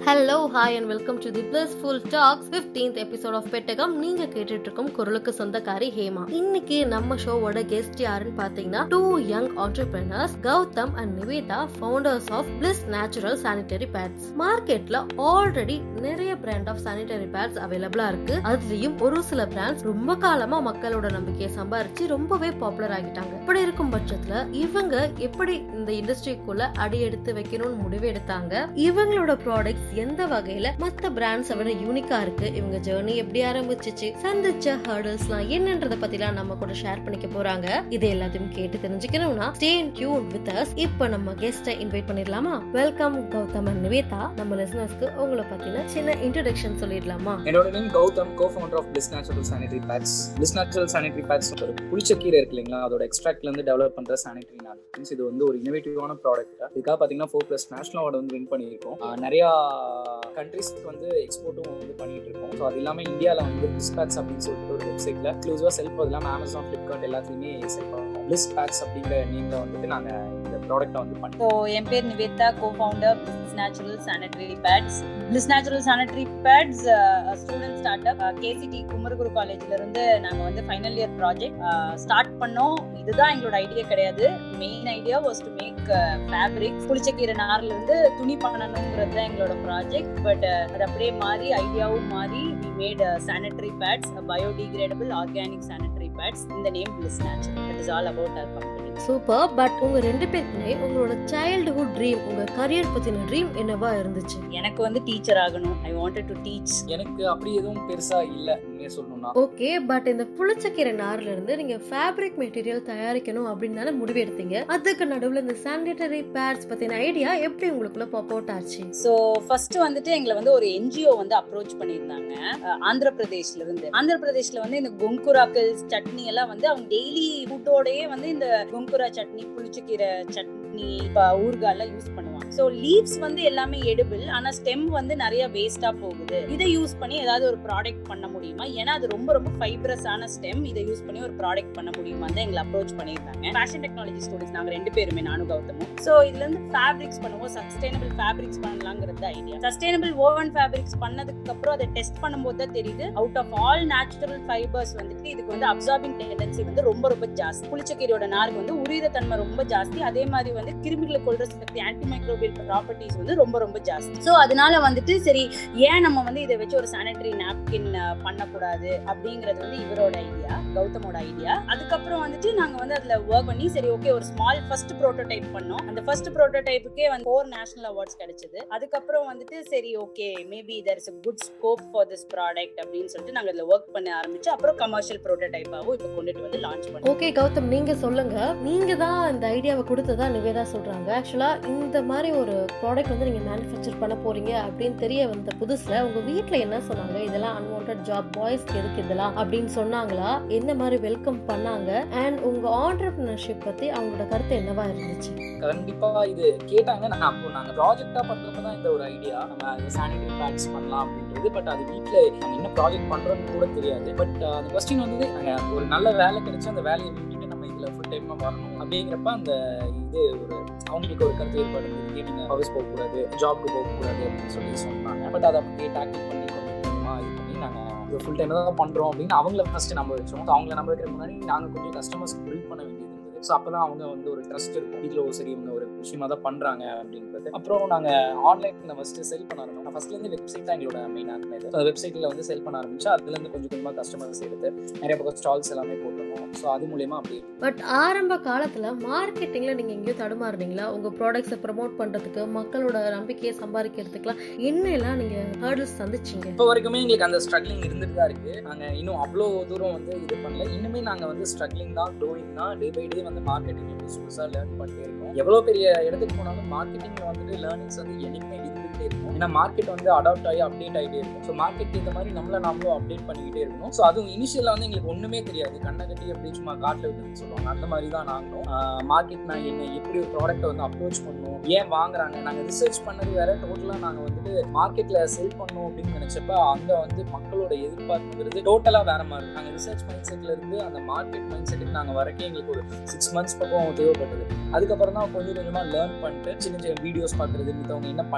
Hello hi and welcome to the blissful talks 15th episode of பெட்டகம் நீங்க கேட்டுட்டு இருக்கும் குரலுக்கு சொந்தக்காரி ஹேமா இன்னைக்கு நம்ம ஷோவோட கெஸ்ட் யாருன்னு பாத்தீங்கன்னா two young entrepreneurs Gautham and Nivetha founders of Bliss natural sanitary pads மார்க்கெட்ல ஆல்ரெடி நிறைய பிராண்ட் ஆஃப் சானிட்டரி பேட்ஸ் அவைலபிளா இருக்கு அதுலயும் ஒரு சில பிராண்ட்ஸ் ரொம்ப காலமா மக்களோட நம்பிக்கையை சம்பாரிச்சு ரொம்பவே பாப்புலர் ஆகிட்டாங்க இப்படி இருக்கும் பட்சத்துல இவங்க எப்படி இந்த இண்டஸ்ட்ரிக்குள்ள அடி எடுத்து வைக்கணும்னு முடிவு எடுத்தாங்க இவங்களோட ப்ராடக்ட்ஸ் எந்த வகையில மத்த பிராண்ட்ஸை விட யூனிக்கா இருக்கு இவங்க ஜேர்னி எப்படி ஆரம்பிச்சிச்சு சந்திச்ச ஹர்டல்ஸ்லாம் என்னன்றத பத்திலாம் நம்ம கூட ஷேர் பண்ணிக்க போறாங்க இது எல்லாத்தையும் கேட்டு தெரிஞ்சுக்கணும்னா stay in tune with us இப்போ நம்ம கெஸ்ட்டை இன்வைட் பண்ணிடலாமா வெல்கம் கௌதம் and நிவேதா நம்ம லிசனர்ஸ்க்கு உங்களை பத்தின சின்ன இன்ட்ரடக்ஷன் சொல்லிடலாமா என்னோட name Gautham co founder of Bliss natural sanitary pads Bliss natural sanitary pads ஒரு புளிச்ச கீரை இருக்கு இல்லைங்களா அதோட எக்ஸ்ட்ராக்ட்ல இருந்து டெவலப் பண்ற சானிட்டரி நாப்கின்ஸ் இது வந்து ஒரு இனோவேட்டிவான ப்ராடக்ட் இதுக்காக பாத்தீங்கன்னா ஃபோர் பிளஸ் நேஷனல் அவார்டு வந்து வின் பண்ணியிருக்கோம் ஆஹ் நிறைய கண்ட்ரிஸ்க்கு வந்து எக்ஸ்போர்ட்டும் வந்து பண்ணிட்டு இருக்கோம் ஸோ அது இல்லாமல் இந்தியாவில் வந்து பிளிஸ் பேட்ஸ் அப்படின்னு சொல்லிட்டு ஒரு வெப்சைட்ல எக்ஸ்க்ளூசிவா செல் அது இல்லாமல் அமேசான் ஃபிளிப்கார்ட் எல்லாத்துலயுமே செல் பண்ணுவோம் பிளிஸ் பேட்ஸ் அப்படிங்கிற நேம்ல வந்துட்டு நாங்க இந்த ப்ராடக்ட்டை வந்து பண்ணி ஸோ என் பேர் Nivetha co founder Bliss natural sanitary pads Bliss natural sanitary pads student start up KCT Kumaraguru காலேஜ்ல இருந்து நாங்க வந்து ஃபைனல் இயர் ப்ராஜெக்ட் ஸ்டார்ட் பண்ணோம் இதுதான் எங்களோட ஐடியா கிடையாது main idea was to make fabric புளிச்சக்கீரை நார்ல இருந்து துணி பண்ணணுங்கிறது தான் எங்களோட ப்ராஜெக்ட் பட் அது அப்படியே மாறி ஐடியாவும் மாறி we made sanitary pads biodegradable organic sanitary pads இந்த name Bliss natural that is all about our company super but உங்க ரெண்டு பேருக்குமே உங்களோட சைல்டுஹுட் ட்ரீம் உங்க கரியர் பத்தின ட்ரீம் என்னவா இருந்துச்சு எனக்கு வந்து டீச்சர் ஆகணும் ஐ வாண்டட் டு டீச் எனக்கு அப்படி எதுவும் பெருசா இல்ல உண்மையை சொல்லணும்னா ஓகே பட் இந்த புளிச்சக்கீரை நார்ல இருந்து நீங்க ஃபேப்ரிக் மெட்டீரியல் தயாரிக்கணும் அப்படின்னு தானே முடிவு எடுத்தீங்க அதுக்கு நடுவுல இந்த சானிட்டரி பேட்ஸ் பத்தின ஐடியா எப்படி உங்களுக்குள்ள பாப் அவுட் ஆச்சு ஸோ ஃபர்ஸ்ட் வந்துட்டு எங்களை வந்து ஒரு என்ஜிஓ வந்து அப்ரோச் பண்ணியிருந்தாங்க அஹ் ஆந்திர பிரதேஷ்ல இருந்து ஆந்திர பிரதேஷ்ல வந்து இந்த கொங்குராக்கள் சட்னி எல்லாம் வந்து அவங்க டெய்லி ஃபுட்டோடயே வந்து இந்த கொங்குரா சட்னி புளிச்சக்கீரை சட்னி இப்போ ஊறுகாலாம் யூஸ் பண்ணுவாங்க ஸோ லீவ்ஸ் வந்து எல்லாமே எடுபிள் ஆனா ஸ்டெம் வந்து நிறைய வேஸ்டா போகுது இதை யூஸ் பண்ணி ஏதாவது ஒரு ப்ராடக்ட் பண்ண முடியுமா ஏன்னா அது ரொம்ப ரொம்ப ஃபைப்ரஸான ஸ்டெம் இதை யூஸ் பண்ணி ஒரு ப்ராடக்ட் பண்ண முடியுமா தான் எங்களை அப்ரோச் பண்ணியிருந்தாங்க ஃபேஷன் டெக்னாலஜி ஸ்டூடெண்ட்ஸ் நாங்க ரெண்டு பேருமே நானும் கௌதமும் ஸோ இதுல இருந்து ஃபேப்ரிக்ஸ் பண்ணுவோம் சஸ்டைனபிள் ஃபேப்ரிக்ஸ் பண்ணலாங்கிறது ஐடியா சஸ்டைனபிள் ஓவன் ஃபேப்ரிக்ஸ் பண்ணதுக்கு அப்புறம் அதை டெஸ்ட் பண்ணும்போது தான் தெரியுது out of all natural fibres வந்துட்டு இதுக்கு வந்து அப்சார்பிங் டெண்டன்சி வந்து ரொம்ப ரொம்ப ஜாஸ்தி புளிச்சக்கீரையோட நாருக்கு வந்து உரியிற தன்மை ரொம்ப ஜாஸ்தி அதே மாதிரி வந்து கிருமிகளை கொள்ற சக்தி ஆன்டிமைக்ரோபியல் ப்ராப்பர்ட்டிஸ் வந்து ரொம்ப ரொம்ப ஜாஸ்தி ஸோ அதனால வந்துட்டு சரி ஏன் நம்ம வந்து இதை வச்சு ஒரு சானிட்டரி நாப்கின் பண்ணக்கூடாது அப்படிங்கிறது வந்து இவரோட ஐடியா கௌதமோட ஐடியா அதுக்கப்புறம் வந்துட்டு நாங்க வந்து அதுல ஒர்க் பண்ணி சரி ஓகே ஒரு ஸ்மால் ஃபர்ஸ்ட் ப்ரோட்டோடைப் பண்ணோம் அந்த ஃபர்ஸ்ட் ப்ரோட்டோடைப்புக்கே வந்து ஃபோர் நேஷனல் அவார்ட்ஸ் கிடைச்சது அதுக்கப்புறம் வந்துட்டு சரி okay maybe there is good scope for this product அப்படின்னு சொல்லிட்டு நாங்க அதுல ஒர்க் பண்ண ஆரம்பிச்சு அப்புறம் கமர்ஷியல் ப்ரோட்டோடைப்பாவும் இப்போ கொண்டுட்டு வந்து லான்ச் பண்ணோம் ஓகே கௌதம் நீங்க சொல்லுங்க நீங்க தான் இந்த ஐடியாவை கொடுத்ததா நிவேதா சொல்றாங்க ஆக்சுவலா இந்த மாதிரி ஒரு ப்ராடக்ட் வந்து நீங்க மேனுஃபேக்சர் பண்ண போறீங்க அப்படின்னு தெரிய வந்த புதுசுல உங்க வீட்ல என்ன சொன்னாங்க இதெல்லாம் அன்வான்ட் ஜாப் பாய்ஸ்க்கு எதுக்கு இதெல்லாம் அப்படின்னு சொன்னாங்களா என்ன மாதிரி வெல்கம் பண்ணாங்க அண்ட் உங்க ஆண்டர்பிரினர்ஷிப் பத்தி அவங்களோட கருத்து என்னவா இருந்துச்சு கண்டிப்பா இது கேட்டாங்க நான் அப்போ நாங்க ப்ராஜெக்டா பண்றப்ப தான் இந்த ஒரு ஐடியா நம்ம சானிடரி பேட்ஸ் பண்ணலாம் அப்படின்றது பட் அது வீட்ல நாங்க என்ன ப்ராஜெக்ட் பண்றோம்னு கூட தெரியாது பட் அந்த கொஸ்டின் வந்து நாங்க ஒரு நல்ல வேலை கிடைச்சு அந்த வேலையை விட்டுட்டு நம்ம இதுல ஃபுல் டைமா வரணும் அப்படிங்கிறப்ப அந்த இது ஒரு அவங்களுக்கு ஒரு கருத்து ஏற்பாடு இருந்தது நீங்க ஹவுஸ் போக கூடாது ஜாப்க்கு போக கூடாது அப்படின்னு சொல்லி சொன்னாங்க பட் அதை அப்படியே டேக்கிள் பண்ணி கொஞ்சம் கொஞ்சமா இது பண்ணி நாங்க இது ஃபுல் டைம் தான் பண்றோம் அப்படின்னு அவங்கள ஃபர்ஸ்ட் நம்ப வச்சோம் So அவங்கள நம்ப வைக்கிற முன்னாடி நாங்க கொஞ்சம் கஸ்டமர்ஸ் பில்ட் பண்ண வேண்டியது இருந்தது ஸோ அப்பதான் அவங்க வந்து ஒரு ட்ரஸ்ட் இருக்கும் வீட்டில் ஓ சரி இவங்க ஒரு விஷயமா தான் பண்றாங்க அப்படின்றது அப்புறம் நாங்க ஆன்லைன்ல ஃபர்ஸ்ட் செல் பண்ண ஆரம்பிச்சோம் ஃபர்ஸ்ட்ல இருந்து வெப்சைட் தான் எங்களோட மெயினாக இருந்தது அந்த வெப்சைட்ல வந்து செல் பண்ண ஆரம்பிச்சு அதுல இருந்து கொஞ்சம் கொஞ்சமா கஸ்டமர்ஸ் எடுத்து நிறைய பக்கம் ஸ்டால்ஸ் எல்லாமே போட்டுருந்தோம் ஸோ அது மூலியமா அப்படி பட் ஆரம்ப காலத்துல மார்க்கெட்டிங்ல நீங்க எங்கேயோ தடுமாறுனீங்களா உங்க ப்ராடக்ட்ஸை ப்ரமோட் பண்றதுக்கு மக்களோட நம்பிக்கையை சம்பாதிக்கிறதுக்குலாம் என்னெல்லாம் நீங்க ஹர்டல்ஸ் சந்திச்சீங்க இப்போ வரைக்குமே எங்களுக்கு அந்த ஸ்ட்ரகிளிங் இருந்துட்டு தான் இருக்கு நாங்க இன்னும் அவ்வளோ தூரம் வந்து இது பண்ணல இன்னுமே நாங்க வந்து ஸ்ட்ரகிளிங் தான் க்ளோயிங் தான் டே பை டே வந்து மார்க்கெட்டிங் புதுசு புதுசாக லேர்ன் பண்ணிட்டே இருக்கோம் எவ்வளோ பெரிய இடத்துக்கு போனாலும் மார்க்கெட்டிங்ல வந்துட்டு லேர்னிங்ஸ் வந்து என்னைக்குமே இருந்துகிட்டே இருக்கும் ஏன்னா மார்க்கெட் வந்து அடாப்ட் ஆகி அப்டேட் ஆகிட்டே இருக்கும் ஸோ மார்க்கெட் இந்த மாதிரி நம்மள நாமளும் அப்டேட் பண்ணிக்கிட்டே இருக்கணும் ஸோ அதுவும் இனிஷியலாக வந்து எங்களுக்கு ஒண்ணுமே தெரியாது கண்ணை கட்டி அப்படி சும்மா காட்டில் விட்டுன்னு சொல்லுவாங்க அந்த மாதிரி தான் நாங்களும் மார்க்கெட் நான் என்ன எப்படி ஒரு ப்ராடக்ட்டை வந்து அப்ரோச் பண்ணணும் ஏன் வாங்குறாங்க நாங்க ரிசர்ச் பண்ணது வேற டோட்டலா நாங்க வந்துட்டு மார்க்கெட்ல செல் பண்ணணும் அப்படின்னு நினைச்சப்ப அங்க வந்து மக்களோட எதிர்பார்ப்புங்கிறது டோட்டலா வேற மாதிரி நாங்க ரிசர்ச் மைண்ட் செட்ல இருந்து அந்த மார்க்கெட் மைண்ட் செட்டுக்கு நாங்க வரைக்கும் எங்களுக்கு ஒரு சிக்ஸ் மந்த்ஸ் பக்கம் தேவைப்பட்டது அதுக்கப்புறம் தான் கொஞ்சம் கொஞ்சமா லேர்ன் பண்ணிட்டு சின்ன சின்ன வீடியோஸ் பாக்குறது மித்தவங்க என்ன பண்ணியிருக்காங்க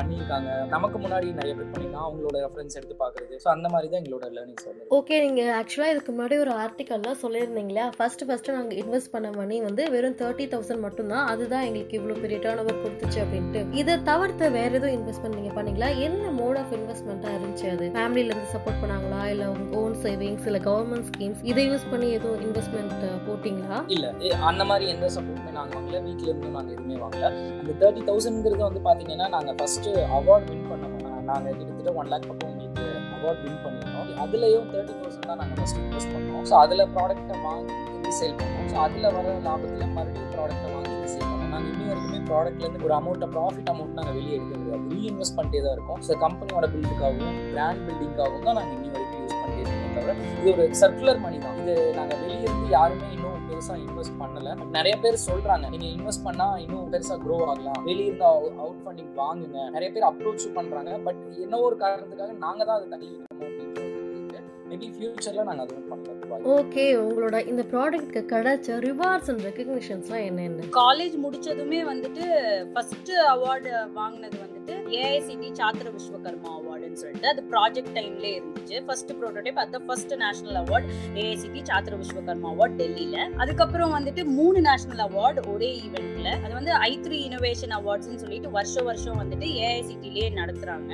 பண்ணுவாங்க நமக்கு முன்னாடி நிறைய பேர் பண்ணிருக்காங்க அவங்களோட ரெஃபரன்ஸ் எடுத்து பாக்குறது ஸோ அந்த மாதிரி தான் எங்களோட லேர்னிங்ஸ் வந்து ஓகே நீங்க ஆக்சுவலா இதுக்கு முன்னாடி ஒரு ஆர்டிக்கல்ல சொல்லியிருந்தீங்களா ஃபர்ஸ்ட் ஃபர்ஸ்ட் நாங்க இன்வெஸ்ட் பண்ண மணி வந்து வெறும் தேர்ட்டி தௌசண்ட் மட்டும்தான் அதுதான் எங்களுக்கு இவ்வளவு பெரிய டேர்ன் ஓவர் கொடுத்துச்சு அப்படின்ட்டு இதை தவிர்த்து வேற எதுவும் இன்வெஸ்ட்மெண்ட் நீங்க பண்ணீங்களா என்ன மோட் ஆஃப் இன்வெஸ்ட்மெண்ட்டா இருந்துச்சு அது ஃபேமிலில இருந்து சப்போர்ட் பண்ணாங்களா இல்ல உங்க ஓன் சேவிங்ஸ் இல்ல கவர்மெண்ட் ஸ்கீம்ஸ் இதை யூஸ் பண்ணி எதுவும் இன்வெஸ்ட்மெண்ட் போட்டீங்களா இல்ல ஏ, அந்த மாதிரி எந்த சப்போர்ட்டுமே நாங்க வாங்கல வீட்ல இருந்தும் நாங்க எதுவுமே வாங்கல அந்த தேர்ட்டி தௌசண்ட்ங்கிறது வந்து பாத்தீங்கன்னா நாங்க ஃபர்ஸ்ட் அவார்ட் வின் பண்ணோம் ஆஹ் நாங்க கிட்டத்தட்ட ஒன் லேக் பக்கம் உங்களுக்கு அவார்ட் வின் பண்ணியிருந்தோம் அதுலயும் தேர்ட்டி தௌசண்ட் தான் நாங்க ஃபர்ஸ்ட் இன்வெஸ்ட் பண்ணோம் ஸோ அதுல ப்ராடக்ட்டை வாங்கி ரீசேல் பண்ணோம் ஸோ அதுல வர லாபத்துல மறுபடியும் ப்ராடக்ட்டை வாங்கி ரீசேல் பண்ணோம் நாங்க இன்னி வரைக்குமே ப்ராடக்ட்ல இருந்து ஒரு அமௌண்ட்டை ப்ராஃபிட் அமௌண்ட் நாங்க வெளியே எடுக்க முடியாது ரீஇன்வெஸ்ட் பண்ணிட்டே தான் இருக்கோம் ஸோ கம்பெனியோட பில்டுக்காகவும் பிராண்ட் பில்டிங்காகவும் தான் நாங்க இன்னி வரைக்கும் யூஸ் பண்ணிட்டே இருக்கோம் தவிர இது ஒரு சர்க்குலர் மணி தான் இது நாங்க வெளிய இருந்து யாருமே இன்னும் பெருசா இன்வெஸ்ட் பண்ணல நிறைய பேர் சொல்றாங்க நீங்க இன்வெஸ்ட் பண்ணா இன்னும் பெருசா க்ரோ ஆகலாம் வெளிய இருந்து அவுட் ஃபண்டிங் வாங்குங்க நிறைய பேர் அப்ரோச் பண்றாங்க பட் என்ன ஒரு காரணத்துக்காக நாங்க தான் அதை தள்ளி வைக்கணும் அப்படின்ற மேபி ஃபியூச்சர்ல நாங்க அதுவும் பண்ணலாம் ஓகே உங்களோட இந்த ப்ராடக்ட்க்கு கிடைச்ச ரிவார்ட்ஸ் அண்ட் ரெக்கக்னிஷன்ஸ்லாம் என்னென்ன காலேஜ் முடிச்சதுமே வந்துட்டு ஃபர்ஸ்ட் அவார்டு வாங்கினது வந்துட்டு ஏஐசிடி சாத்திர விஸ்வகர்மா அவார்டுன்னு சொல்லிட்டு அது ப்ராஜெக்ட் டைம்ல இருந்துச்சு ஃபர்ஸ்ட் ப்ரோட்டோடைப் அது first national award AICT Chhatra Vishwakarma award டெல்லியில அதுக்கப்புறம் வந்துட்டு மூணு நேஷனல் அவார்டு ஒரே ஈவெண்ட்ல அது வந்து ஐ த்ரீ இனோவேஷன் அவார்ட்ஸ்னு சொல்லிட்டு வருஷம் வருஷம் வந்துட்டு ஏஐசிடிலேயே நடத்துறாங்க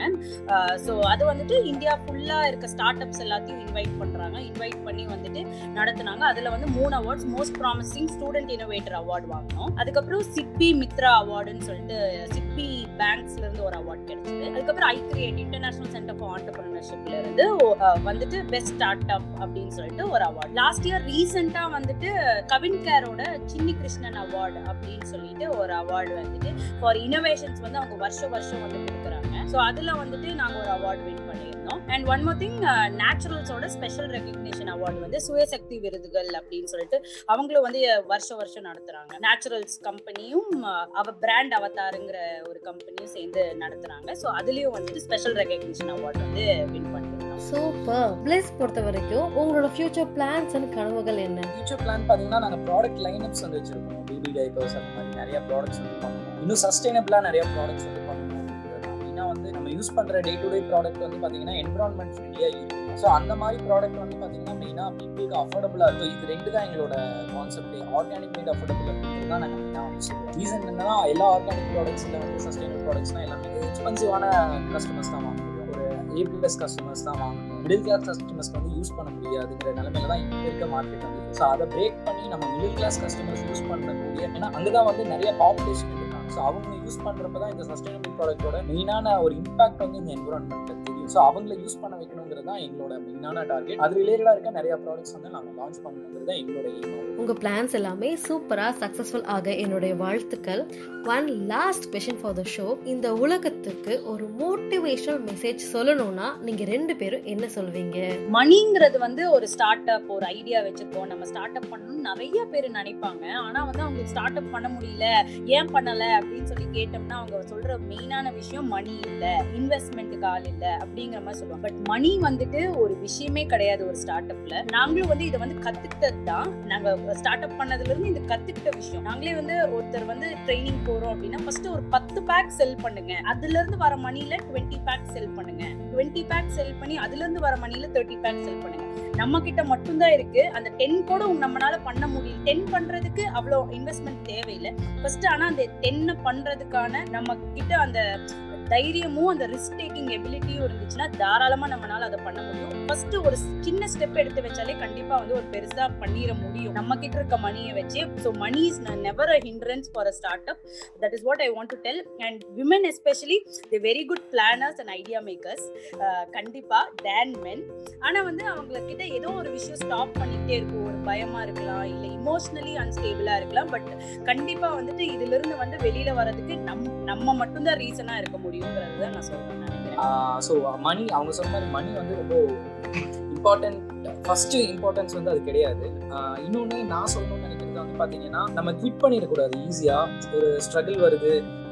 ஸோ அது வந்துட்டு இந்தியா ஃபுல்லா இருக்க ஸ்டார்ட் அப்ஸ் எல்லாத்தையும் இன்வைட் பண்றாங்க இன்வைட் பண்ணி வந்துட்டு நடத்துனாங்க அதுல வந்து மூணு awards most promising student innovator award வாங்கினோம் அதுக்கப்புறம் சிப்பி மித்ரா அவார்டுன்னு சொல்லிட்டு சிப்பி பேங்க்ஸ்ல இருந்து ஒரு அவார்ட் கிடைச்சது அதுக்கப்புறம் iCreate international centre for ஆண்டர்பிரினர்ஷிப்ல இருந்து அஹ், வந்துட்டு பெஸ்ட் ஸ்டார்ட் அப் அப்படின்னு சொல்லிட்டு ஒரு அவார்ட் லாஸ்ட் இயர் ரீசெண்டா வந்துட்டு கவின் கேரோட சின்னி கிருஷ்ணன் அவார்டு அப்படின்னு சொல்லிட்டு ஒரு அவார்டு வந்துட்டு ஃபார் இனோவேஷன்ஸ் வந்து அவங்க வருஷம் வருஷம் வந்து கொடுக்குறாங்க ஸோ அதுல வந்துட்டு நாங்க ஒரு அவார்ட் வின் பண்ணியிருந்தோம் அண்ட் ஒன் மோர் திங் நேச்சுரல்ஸோட ஸ்பெஷல் ரெகக்னிஷன் அவார்டு வந்து சுயசக்தி விருதுகள் அப்படின்னு சொல்லிட்டு அவங்களும் வந்து வருஷம் வருஷம் நடத்துறாங்க நேச்சுரல்ஸ் கம்பெனியும் அவ பிராண்ட் அவதாருங்கிற ஒரு கம்பெனியும் சேர்ந்து நடத்துறாங்க ஸோ அதுலயும் வந்துட்டு ஸ்பெஷல் ரெகக்னிஷன் அவார்டு வந்து வின் பண்ணிருந்தோம் சூப்பர் பிளேஸ் பொறுத்த வரைக்கும் உங்களோட ஃபியூச்சர் பிளான்ஸ் அண்ட் கனவுகள் என்ன ஃபியூச்சர் பிளான் பாத்தீங்கன்னா நாங்க ப்ராடக்ட் லைனப்ஸ் வந்து வச்சிருக்கோம் பேபி டைப்பர்ஸ் அந்த மாதிரி நிறைய ப்ராடக்ட்ஸ் வந்து பண்ணணும் இன்னும் சஸ்டைனபிளா நிறைய ப்ராடக்ட்ஸ் வந்து பண்ணணும் அப்படின்னா வந்து நம்ம யூஸ் பண்ற டே டு டே ப்ராடக்ட் வந்து பாத்தீங்கன்னா என்விரான்மெண்ட் ஃப்ரெண்ட்லியா இருக்கும் ஸோ அந்த மாதிரி ப்ராடக்ட் வந்து பாத்தீங்கன்னா மெயினா பீப்புளுக்கு அஃபோர்டபுளா இருக்கும் இது ரெண்டு தான் எங்களோட கான்செப்ட் ஆர்கானிக் மேட் அஃபோர்டபுள் அப்படின்றது தான் நாங்கள் மெயினாக வந்து சொல்லுவோம் ரீசன் என்னன்னா எல்லா ஆர்கானிக் ப்ராடக்ட்ஸ்ல வந்து சஸ்டைனபிள் ப்ராடக்ட்ஸ்னா எல்லாமே எக்ஸ்பென்சிவான கஸ்டமர்ஸ் தான் வாங்க முடியும் ஒரு ஏ பிளஸ் கஸ்டமர்ஸ் தான் வாங்கணும் மிடில் கிளாஸ் கஸ்டமர்ஸ்க்கு வந்து யூஸ் பண்ண முடியாதுங்கிற நிலைமையில தான் இப்போ இருக்க மார்க்கெட் வந்து ஸோ அதை பிரேக் பண்ணி நம்ம மிடில் கிளாஸ் கஸ்டமர்ஸ் யூஸ் பண்ணக்கூடிய ஏன்னா அங்கதான் வந்து நிறைய பாப்புலேஷன் இருக்காங்க ஸோ அவங்க யூஸ் பண்றப்ப தான் இந்த சஸ்டைனபிள் ப்ராடக்ட்டோட மெயினான ஒரு இம்பாக்ட் வந்து இந்த என்விரான்மெண்ட்ல தெரியும் ஸோ அவங்கள யூஸ் பண்ண வைக்கணுங்கிறது தான் எங்களோட மெயினான டார்கெட் அது ரிலேட்டடா இருக்க நிறைய ப்ராடக்ட்ஸ் வந்து நாங்கள் லான்ச் பண்ணணுங்கிறது தான் எங்களோட எய்ம் உங்க பிளான்ஸ் எல்லாமே சூப்பரா சக்சஸ்ஃபுல் ஆக என்னுடைய வாழ்த்துக்கள் one last question for the show இந்த உலகத்துக்கு ஒரு மோட்டிவேஷனல் மெசேஜ் சொல்லணும்னா நீங்க ரெண்டு பேரும் என்ன சொல்வீங்க மணிங்கிறது வந்து ஒரு ஸ்டார்ட் அப் ஒரு ஐடியா வச்சிருக்கோம் நம்ம ஸ்டார்ட் அப் பண்ணணும்னு நிறைய பேர் நினைப்பாங்க ஆனா வந்து அவங்களுக்கு ஸ்டார்ட் அப் பண்ண முடியல ஏன் பண்ணல அப்படின்னு சொல்லி கேட்டோம்னா அவங்க சொல்ற மெயினான விஷயம் மணி இல்ல இன்வெஸ்ட்மெண்ட்டுக்கு ஆள் இல்ல அப்படிங்கிற மாதிரி சொல்லுவாங்க பட் மணி வந்துட்டு ஒரு விஷயமே கிடையாது ஒரு ஸ்டார்ட் அப்ல நாங்களும் வந்து இதை வந்து கத்துக்கிட்டது தான் நாங்க ஸ்டார்ட் அப் பண்ணதுல இருந்து இந்த கத்துக்கிட்ட விஷயம் நாங்களே வந்து ஒருத்தர் வந்து ட்ரைனிங் போறோம் அப்படின்னா ஃபர்ஸ்ட் ஒரு பத்து பேக் செல் பண்ணுங்க அதுல இருந்து வர மணில டுவெண்ட்டி பேக் செல் பண்ணுங்க டுவெண்ட்டி பேக் செல் பண்ணி அதுல இருந்து வர மணில தேர்ட்டி பேக் செல் பண்ணுங்க நம்ம கிட்ட மட்டும்தான் இருக்கு அந்த டென் கூட உங்க- நம்மளால பண்ண முடியல டென் பண்றதுக்கு அவ்வளவு இன்வெஸ்ட்மெண்ட் தேவையில்லை ஃபர்ஸ்ட் ஆனா அந்த டென்னை பண்றதுக்கான நம்ம கிட்ட அந்த தைரியமும் அந்த ரிஸ்க் டேக்கிங் எபிலிட்டியும் இருந்துச்சுன்னா தாராளமா நம்மளால அதை பண்ண முடியும் ஃபர்ஸ்ட் ஒரு சின்ன ஸ்டெப் எடுத்து வச்சாலே கண்டிப்பா வந்து ஒரு பெருசா பண்ணிட முடியும் நம்ம கிட்ட இருக்க மணியை வச்சு so money is never a hindrance for a start up that is what I want to tell and women especially the very good planners and idea makers கண்டிப்பா தேன் மென் ஆனா வந்து அவங்க கிட்ட ஏதோ ஒரு விஷயம் ஸ்டாப் பண்ணிட்டே இருக்கும் ஒரு பயமா இருக்கலாம் இல்ல இமோஷனலி அன்ஸ்டேபிளா இருக்கலாம் பட் கண்டிப்பா வந்துட்டு இதுல இருந்து வந்து வெளியில வர்றதுக்கு நம் நம்ம மட்டும்தான் ரீசனா இருக்க முடியுங்கிறது தான் நான் சொல்றேன் நினைக்கிறேன் ஸோ மணி அவங்க சொன்ன மாதிரி மணி வந்து ரொம்ப இம்பார்ட்டன்ட் ஃபர்ஸ்ட் இம்பார்ட்டன்ஸ் வந்து அது கிடையாது ஆஹ் இன்னொன்னு நான் சொல்லணும்னு நினைக்கிறது வந்து பாத்தீங்கன்னா நம்ம குவிட் பண்ணிடக்கூடாது ஈஸியா ஒரு ஸ்ட்ரகிள் வருது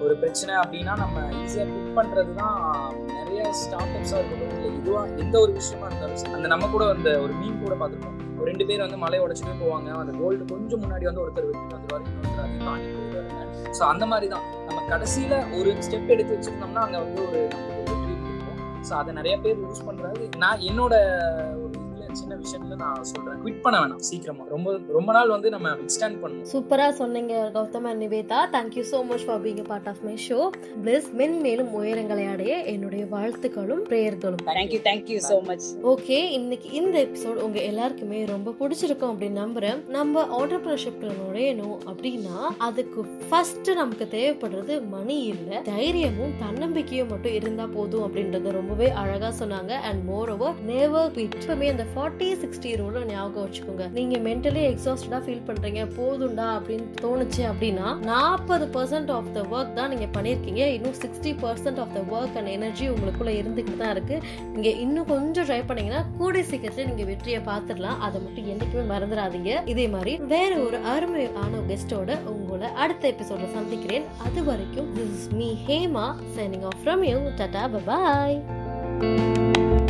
ஒரு பிரச்சனை அப்படின்னா நம்ம ஈஸியாக குவிட் பண்ணுறது தான் நிறைய ஸ்டார்ட் அப்ஸாக இருக்கட்டும் இல்லை இதுவாக எந்த ஒரு விஷயமா இருந்தாலும் சரி. அந்த நம்ம கூட அந்த ஒரு மீன் கூட பார்த்துருக்கோம் ஒரு ரெண்டு பேர் வந்து மலை உடச்சிட்டே போவாங்க அந்த கோல்டு கொஞ்சம் முன்னாடி வந்து ஒருத்தர் வெட்டிட்டு வந்துருவாரு இன்னொருத்தர் அதையும் தாண்டி போயிடுவாருங்க ஸோ அந்த மாதிரி தான் நம்ம கடைசியில் ஒரு ஸ்டெப் எடுத்து வச்சிருந்தோம்னா அங்கே வந்து ஒரு நமக்கு ஒரு வெற்றி இருக்கும் ஸோ அதை நிறைய பேர் யூஸ் பண்ணுறாரு நான் என்னோட ஒரு இதுல சின்ன விஷயத்துல நான் சொல்றேன் குவிட் பண்ண வேணாம் சீக்கிரமா ரொம்ப ரொம்ப நாள் வந்து நம்ம எக்ஸ்டெண்ட் பண்ணணும் சூப்பரா சொன்னீங்க Gautham and Nivetha thank you so much for being part of my show plus மென்மேலும் உயரங்களை அடைய என்னுடைய வாழ்த்துக்களும் பிரேயர்களும் thank you thank you so much okay இன்னைக்கு இந்த எபிசோட் உங்க எல்லாருக்குமே ரொம்ப பிடிச்சிருக்கும் அப்படின்னு நம்புறேன் நம்ம ஆண்டர்பிரினர்ஷிப்ல நுழையணும் அப்படின்னா அதுக்கு ஃபர்ஸ்ட் நமக்கு தேவைப்படுறது மணி இல்ல தைரியமும் தன்னம்பிக்கையும் மட்டும் இருந்தா போதும் அப்படின்றத ரொம்பவே அழகா சொன்னாங்க and moreover never quit இப்பவுமே அந்த ஃபார்ட்டி சிக்ஸ்டி ரூல ஞாபகம் வச்சுக்கோங்க நீங்க மென்டலி எக்ஸாஸ்டடா ஃபீல் பண்றீங்க போதும்டா அப்படின்னு தோணுச்சு அப்படின்னா நாற்பது பர்சன்ட் ஆஃப் த ஒர்க் தான் நீங்க பண்ணிருக்கீங்க இன்னும் sixty percent of the work and energy உங்களுக்குள்ள இருந்துகிட்டு தான் இருக்கு நீங்க இன்னும் கொஞ்சம் ட்ரை பண்ணீங்கன்னா கூடிய சீக்கிரத்துல நீங்க வெற்றியை பார்த்துடலாம் அதை மட்டும் என்னைக்குமே மறந்துடாதீங்க இதே மாதிரி வேற ஒரு அருமையான கெஸ்டோட உங்களை அடுத்த எபிசோட்ல சந்திக்கிறேன் அது வரைக்கும் this is me Hema signing off from you tata bye bye